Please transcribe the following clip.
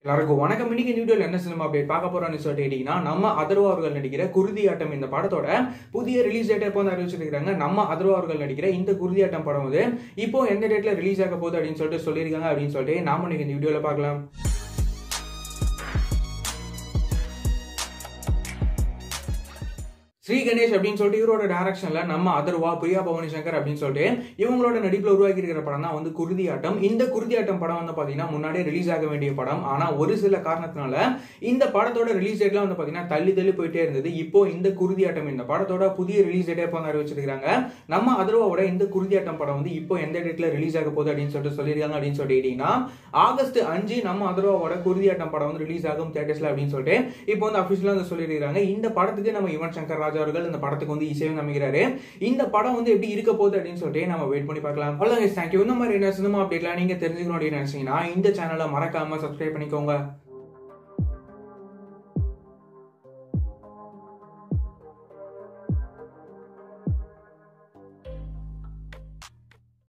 எல்லாருக்கும் வணக்கம் இன்னைக்கு இந்த வீடியோல என்ன சினிமா அப்டேட் பார்க்க போறோம்னு சொல்லிட்டு கேட்டீங்கன்னா நம்ம அதர்வா அவர்கள் நடிக்கிற குருதியாட்டம் இந்த படத்தோட புதிய ரிலீஸ் டேட் எப்போ வந்து அறிவிச்சிருக்காங்க நம்ம அதர்வா அவர்கள் நடிக்கிற இந்த குருதியாட்டம் படம் வந்து இப்போ எந்த டேட்ல ரிலீஸ் ஆக போகுது அப்படின்னு சொல்லிட்டு சொல்லியிருக்காங்க அப்படின்னு சொல்லிட்டு நாம இன்னைக்கு இந்த வீடியோல பார்க்கலாம் ஸ்ரீ கணேஷ் அப்படின்னு சொல்லிட்டு இவரோட டேரக்ஷன்ல நம்ம அதர்வா பிரியா பவானி சங்கர் அப்படின்னு சொல்லிட்டு இவங்களோட நடிப்புல உருவாக்கி இருக்கிற படம் தான் வந்து குருதியாட்டம் இந்த குருதியாட்டம் படம் வந்து பாத்தீங்கன்னா முன்னாடியே ரிலீஸ் ஆக வேண்டிய படம் ஆனா ஒரு சில காரணத்தினால இந்த படத்தோட ரிலீஸ் டேட்லாம் வந்து பாத்தீங்கன்னா தள்ளி தள்ளி போயிட்டே இருந்தது இப்போ இந்த குருதியாட்டம் இந்த படத்தோட புதிய ரிலீஸ் டேட்டே இப்போ வந்து அறிவிச்சிருக்காங்க நம்ம அதர்வாவோட இந்த குருதியாட்டம் படம் வந்து இப்போ எந்த டேட்ல ரிலீஸ் ஆக போகுது அப்படின்னு சொல்லிட்டு சொல்லியிருக்காங்க அப்படின்னு சொல்லிட்டீங்கன்னா ஆகஸ்ட் அஞ்சு நம்ம அதர்வாவோட குருதியாட்டம் படம் வந்து ரிலீஸ் ஆகும் தியேட்டர்ஸ்ல அப்படின்னு சொல்லிட்டு இப்போ வந்து அபிஷியலா வந்து சொல்லியிருக்காங்க இந்த படத்துக்கு நம்ம யுவன் சங்கர் ராஜா அவர்கள் இந்த படத்துக்கு வந்து இசையும் அமைக்கிறாரு இந்த படம் வந்து எப்படி இருக்க போகுது அப்படின்னு சொல்லிட்டு நம்ம வெயிட் பண்ணி பார்க்கலாம் அவ்வளோங்க தேங்க்யூ இந்த மாதிரி என்ன சினிமா அப்டேட்லாம் நீங்க தெரிஞ்சுக்கணும் அப்படின்னு நினைச்சீங்கன்னா இந்த சேனலை மறக்காம சப்ஸ்கிரைப் பண்ணிக்கோங்க